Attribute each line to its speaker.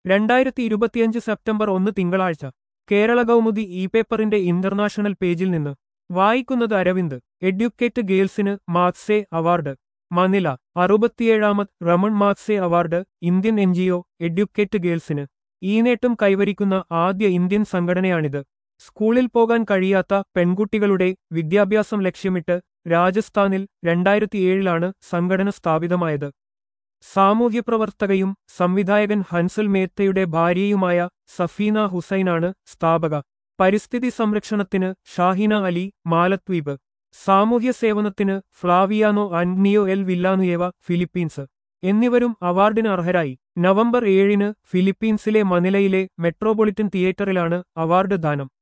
Speaker 1: രണ്ടായിരത്തി ഇരുപത്തിയഞ്ച് സെപ്റ്റംബർ ഒന്ന് തിങ്കളാഴ്ച കേരള കൗമുദി ഇ പേപ്പറിന്റെ ഇന്റർനാഷണൽ പേജിൽ നിന്ന് വായിക്കുന്നത് അരവിന്ദ് എഡ്യൂക്കേറ്റ് ഗേൾസിന് മാർക്സെ അവാർഡ് മനില അറുപത്തിയേഴാമത് Ramon Magsaysay award Indian NGO educate ഗേൾസിന് ഈ നേട്ടം കൈവരിക്കുന്ന ആദ്യ ഇന്ത്യൻ സംഘടനയാണിത് സ്കൂളിൽ പോകാൻ കഴിയാത്ത പെൺകുട്ടികളുടെ വിദ്യാഭ്യാസം ലക്ഷ്യമിട്ട് രാജസ്ഥാനിൽ രണ്ടായിരത്തിയേഴിലാണ് സംഘടന സ്ഥാപിതമായത് സാമൂഹ്യപ്രവർത്തകയും സംവിധായകൻ ഹൻസൽ മേത്തയുടെ ഭാര്യയുമായ സഫീന ഹുസൈനാണ് സ്ഥാപക പരിസ്ഥിതി സംരക്ഷണത്തിന് ഷാഹിന അലി മാലദ്വീപ് സാമൂഹ്യ സേവനത്തിന് ഫ്ലാവിയാനോ അന്റിയോ എൽ വില്ലാനുയേവ ഫിലിപ്പീൻസ് എന്നിവരും അവാർഡിന് അർഹരായി നവംബർ ഏഴിന് ഫിലിപ്പീൻസിലെ മനിലയിലെ മെട്രോപൊളിറ്റൻ തിയേറ്ററിലാണ് അവാർഡ് ദാനം